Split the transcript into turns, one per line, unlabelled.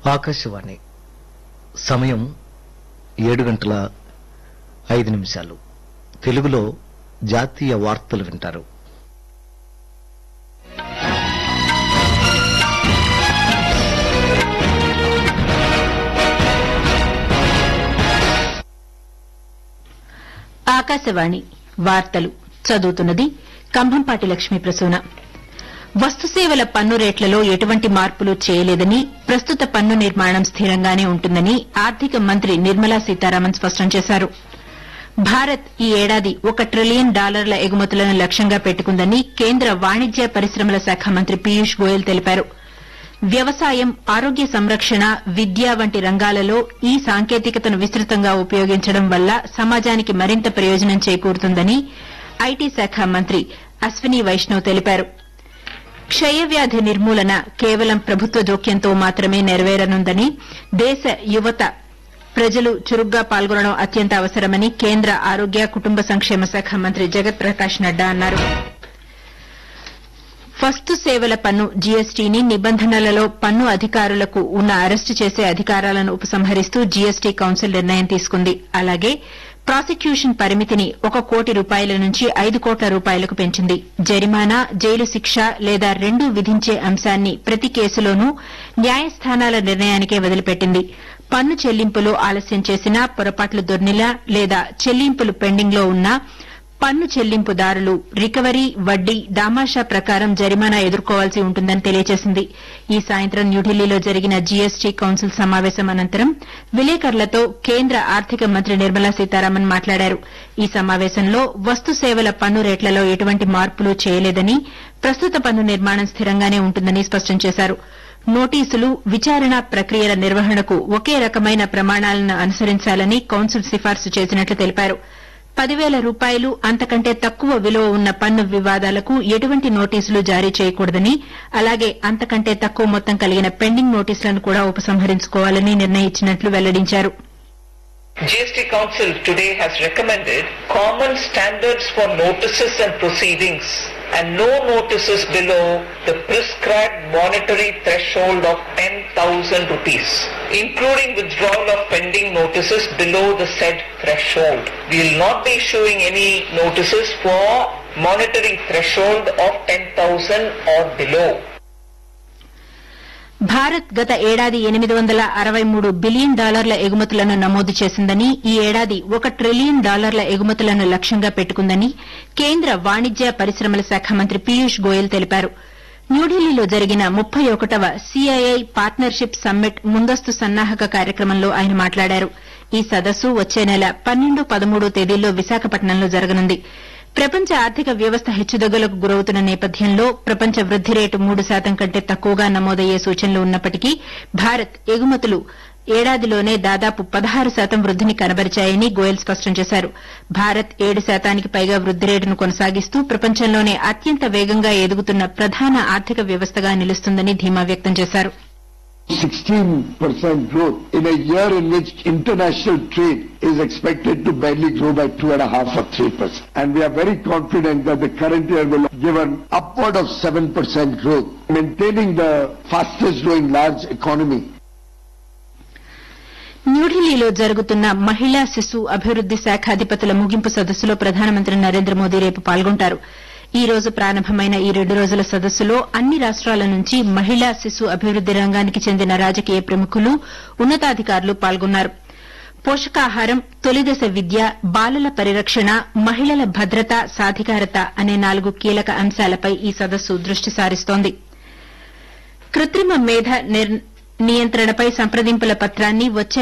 ఆకాశవాణి సమయం ఏడు గంటల ఐదు నిమిషాలు తెలుగులో జాతీయ వార్తలు వింటారు
ఆకాశవాణి వార్తలు చదువుతున్నది కంభంపాటి లక్ష్మీ ప్రసూన వస్తుసేవల పన్ను రేట్లలో ఎటువంటి మార్పులు చేయలేదని ప్రస్తుత పన్ను నిర్మాణం స్థిరంగానే ఉంటుందని ఆర్థిక మంత్రి నిర్మలా సీతారామన్ స్పష్టం చేశారు భారత్ ఈ ఏడాది ఒక ట్రిలియన్ డాలర్ల ఎగుమతులను లక్ష్యంగా పెట్టుకుందని కేంద్ర వాణిజ్య పరిశ్రమల శాఖ మంత్రి పీయూష్ గోయల్ తెలిపారు వ్యవసాయం ఆరోగ్య సంరక్షణ విద్య వంటి రంగాలలో ఈ సాంకేతికతను విస్తృతంగా ఉపయోగించడం వల్ల సమాజానికి మరింత ప్రయోజనం చేకూరుతుందని ఐటీ శాఖ మంత్రి అశ్విని వైష్ణవ్ తెలిపారు క్షయవ్యాధి నిర్మూలన కేవలం ప్రభుత్వ జోక్యంతో మాత్రమే నెరవేరనుందని దేశ యువత ప్రజలు చురుగ్గా పాల్గొనడం అత్యంత అవసరమని కేంద్ర ఆరోగ్య కుటుంబ సంక్షేమ శాఖ మంత్రి జగత్ ప్రకాష్ నడ్డా అన్నారు వస్తు సేవల పన్ను జీఎస్టీని నిబంధనలలో పన్ను అధికారులకు ఉన్న అరెస్టు చేసే అధికారాలను ఉపసంహరిస్తూ జీఎస్టీ కౌన్సిల్ నిర్ణయం తీసుకుంది అలాగే ప్రాసిక్యూషన్ పరిమితిని ఒక కోటి రూపాయల నుంచి ఐదు కోట్ల రూపాయలకు పెంచింది జరిమానా జైలు శిక్ష లేదా రెండూ విధించే అంశాన్ని ప్రతి కేసులోనూ న్యాయస్థానాల నిర్ణయానికే వదిలిపెట్టింది పన్ను చెల్లింపులో ఆలస్యం చేసినా పొరపాట్లు దొర్నిలా లేదా చెల్లింపులు పెండింగ్లో ఉన్నా పన్ను చెల్లింపుదారులు రికవరీ వడ్డీ దామాషా ప్రకారం జరిమానా ఎదుర్కోవాల్సి ఉంటుందని తెలియజేసింది ఈ సాయంత్రం న్యూఢిల్లీలో జరిగిన జీఎస్టీ కౌన్సిల్ సమావేశం అనంతరం విలేకరులతో కేంద్ర ఆర్థిక మంత్రి నిర్మలా సీతారామన్ మాట్లాడారు ఈ సమావేశంలో వస్తు సేవల పన్ను రేట్లలో ఎటువంటి మార్పులు చేయలేదని ప్రస్తుత పన్ను నిర్మాణం స్థిరంగానే ఉంటుందని స్పష్టం చేశారు నోటీసులు విచారణ ప్రక్రియల నిర్వహణకు ఒకే రకమైన ప్రమాణాలను అనుసరించాలని కౌన్సిల్ సిఫార్సు చేసినట్లు తెలిపారు పదివేల రూపాయలు అంతకంటే తక్కువ విలువ ఉన్న పన్ను వివాదాలకు ఎటువంటి నోటీసులు జారీ చేయకూడదని అలాగే అంతకంటే తక్కువ మొత్తం కలిగిన పెండింగ్ నోటీసులను కూడా ఉపసంహరించుకోవాలని నిర్ణయించినట్లు వెల్లడించారు
GST Council today has recommended common standards for notices and proceedings and no notices below the prescribed monetary threshold of 10,000 rupees, including withdrawal of pending notices below the said threshold. We will not be issuing any notices for monetary threshold of 10,000 or below.
Bharat గత ఏడాది ఎనిమిది వందల అరవై మూడు billion డాలర్ల ఎగుమతులను నమోదు చేసిందని ఈ ఏడాది ఒక ట్రిలియన్ డాలర్ల ఎగుమతులను లక్ష్యంగా పెట్టుకుందని కేంద్ర వాణిజ్య పరిశ్రమల శాఖ మంత్రి పీయూష్ గోయల్ తెలిపారు న్యూఢిల్లీలో జరిగిన ముప్పై ఒకటవ సీఐఐ పార్ట్నర్షిప్ సమ్మిట్ ముందస్తు సన్నాహక కార్యక్రమంలో ఆయన మాట్లాడారు ఈ సదస్సు వచ్చే నెల పన్నెండు పదమూడు తేదీల్లో విశాఖపట్నంలో జరగనుంది ప్రపంచ ఆర్థిక వ్యవస్థ హెచ్చుతగ్గులకు గురవుతున్న నేపథ్యంలో ప్రపంచ వృద్ది రేటు మూడు శాతం కంటే తక్కువగా నమోదయ్యే సూచనలు ఉన్నప్పటికీ భారత్ ఎగుమతులు ఏడాదిలోనే దాదాపు పదహారు శాతం వృద్దిని కనబరిచాయని గోయల్ స్పష్టం చేశారు భారత్ ఏడు శాతానికి పైగా వృద్ది రేటును కొనసాగిస్తూ ప్రపంచంలోనే అత్యంత వేగంగా ఎదుగుతున్న ప్రధాన ఆర్థిక వ్యవస్థగా నిలుస్తుందని ధీమా వ్యక్తం చేశారు
16% growth in a year in which international trade is expected to barely grow by 2.5 or 3%. And we are very confident that the current year will give an upward of 7% growth, maintaining the fastest growing large economy
న్యూఢిల్లీలో జరుగుతున్న మహిళా శిశు అభివృద్ది శాఖ అధిపతుల ముగింపు సదస్సులో ప్రధానమంత్రి నరేంద్ర మోదీ రేపు పాల్గొంటారు ఈ రోజు ప్రారంభమైన ఈ రెండు రోజుల సదస్సులో అన్ని రాష్ట్రాల నుంచి మహిళా శిశు అభివృద్ది రంగానికి చెందిన రాజకీయ ప్రముఖులు ఉన్నతాధికారులు పాల్గొన్నారు పోషకాహారం తొలిదశ విద్య బాలల పరిరక్షణ మహిళల భద్రత సాధికారత అనే నాలుగు కీలక అంశాలపై ఈ సదస్సు దృష్టి సారిస్తోంది కృత్రిమ మేధ నియంత్రణపై సంప్రదింపుల పత్రాన్ని వచ్చే